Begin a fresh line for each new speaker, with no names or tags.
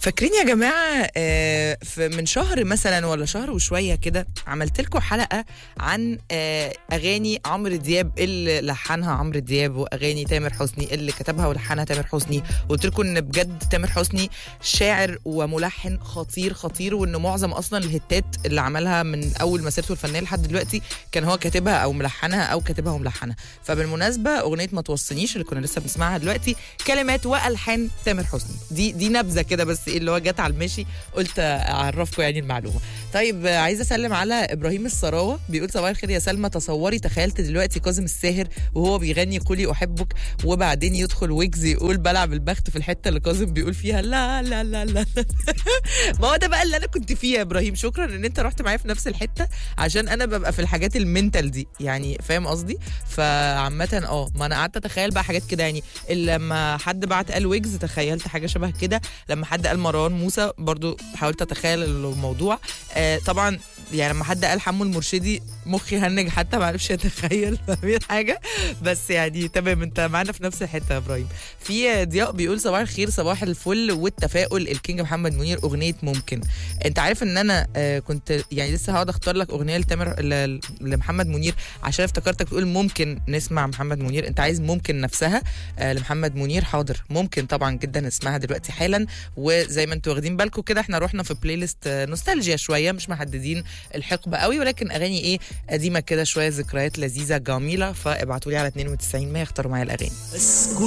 فاكرين يا جماعه آه، في- من شهر مثلا ولا شهر وشويه كده عملت لكم حلقه عن آه، اغاني عمرو دياب اللي لحنها عمرو دياب واغاني تامر حسني اللي كتبها ولحنها تامر حسني قلت لكم ان بجد تامر حسني شاعر وملحن خطير خطير وان معظم اصلا الهتات اللي عملها من اول مسيرته الفنيه لحد دلوقتي كان هو كاتبها او ملحنها او كاتبها وملحنها فبالمناسبه اغنيه ما توصنيش اللي كنا لسه بنسمعها دلوقتي كلمات والحان تامر حسني دي دي نبذه كده بس ايه اللي هو جت على المشي قلت اعرفكم يعني المعلومه طيب آه، عايزه اسلم على ابراهيم السراوه بيقول صباح الخير يا سلمى تصوري تخيلت دلوقتي كاظم الساهر وهو بيغني قولي احبك وبعدين يدخل ويجز يقول بلعب البخت في الحته اللي كاظم بيقول فيها لا لا لا لا ما هو ده بقى اللي انا كنت فيه يا ابراهيم شكرا ان انت رحت معايا في نفس الحته عشان انا ببقى في الحاجات المنتال دي يعني فاهم قصدي فعامه اه ما انا قعدت اتخيل بقى حاجات كده يعني لما حد بعت قال ويجز تخيلت حاجه شبه كده لما حد قال مروان موسى برضو حاولت اتخيل الموضوع آه طبعا يعني لما حد قال حمو المرشدي مخي هنج حتى ما عرفش اتخيل فاهمين حاجه بس يعني تمام انت معانا في نفس الحته يا ابراهيم في ضياء بيقول صباح الخير صباح الفل والتفاؤل الكينج محمد منير اغنيه ممكن انت عارف ان انا آه كنت يعني لسه هقعد اختار لك اغنيه لتامر ل- لمحمد منير عشان افتكرتك تقول ممكن نسمع محمد منير انت عايز ممكن نفسها آه لمحمد منير حاضر ممكن طبعا جدا نسمعها دلوقتي حالا وزي ما انتوا واخدين بالكم كده احنا رحنا في بلاي ليست آه، نوستالجيا شويه مش محددين الحقبه قوي ولكن اغاني ايه قديمه كده شويه ذكريات لذيذه جميله فابعتوا لي على 92 ما يختاروا معايا الاغاني